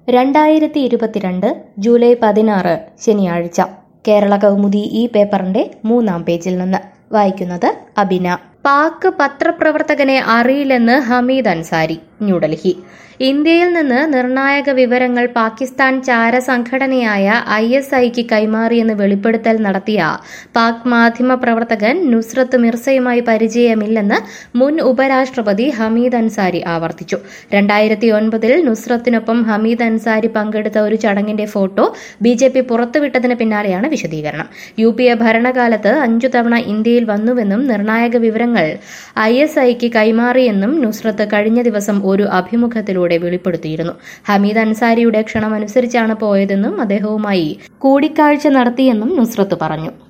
രണ്ടായിരത്തി ഇരുപത്തിരണ്ട് ജൂലൈ പതിനാറ് ശനിയാഴ്ച കേരള കൗമുദി ഈ പേപ്പറിന്റെ മൂന്നാം പേജിൽ നിന്ന് വായിക്കുന്നത് അബിന പാക് പത്രപ്രവർത്തകനെ അറിയില്ലെന്ന് ഹമീദ് അൻസാരി ന്യൂഡൽഹി ഇന്ത്യയിൽ നിന്ന് നിർണായക വിവരങ്ങൾ പാകിസ്ഥാൻ ചാര സംഘടനയായ ഐ എസ് ഐക്ക് കൈമാറിയെന്ന് വെളിപ്പെടുത്തൽ നടത്തിയ പാക് മാധ്യമ പ്രവർത്തകൻ നുസ്രത്ത് മിർസയുമായി പരിചയമില്ലെന്ന് മുൻ ഉപരാഷ്ട്രപതി ഹമീദ് അൻസാരി ആവർത്തിച്ചു രണ്ടായിരത്തി ഒൻപതിൽ നുസ്രത്തിനൊപ്പം ഹമീദ് അൻസാരി പങ്കെടുത്ത ഒരു ചടങ്ങിന്റെ ഫോട്ടോ ബി ജെ പി പുറത്തുവിട്ടതിന് പിന്നാലെയാണ് വിശദീകരണം യു പി എ ഭരണകാലത്ത് അഞ്ചു തവണ ഇന്ത്യയിൽ വന്നുവെന്നും നിർണായക വിവരങ്ങൾ ഐ എസ് ഐക്ക് കൈമാറിയെന്നും നുസ്രത്ത് കഴിഞ്ഞ ദിവസം ഒരു അഭിമുഖത്തിലൂടെ വെളിപ്പെടുത്തിയിരുന്നു ഹമീദ് അൻസാരിയുടെ ക്ഷണമനുസരിച്ചാണ് പോയതെന്നും അദ്ദേഹവുമായി കൂടിക്കാഴ്ച നടത്തിയെന്നും നുസ്രത്ത് പറഞ്ഞു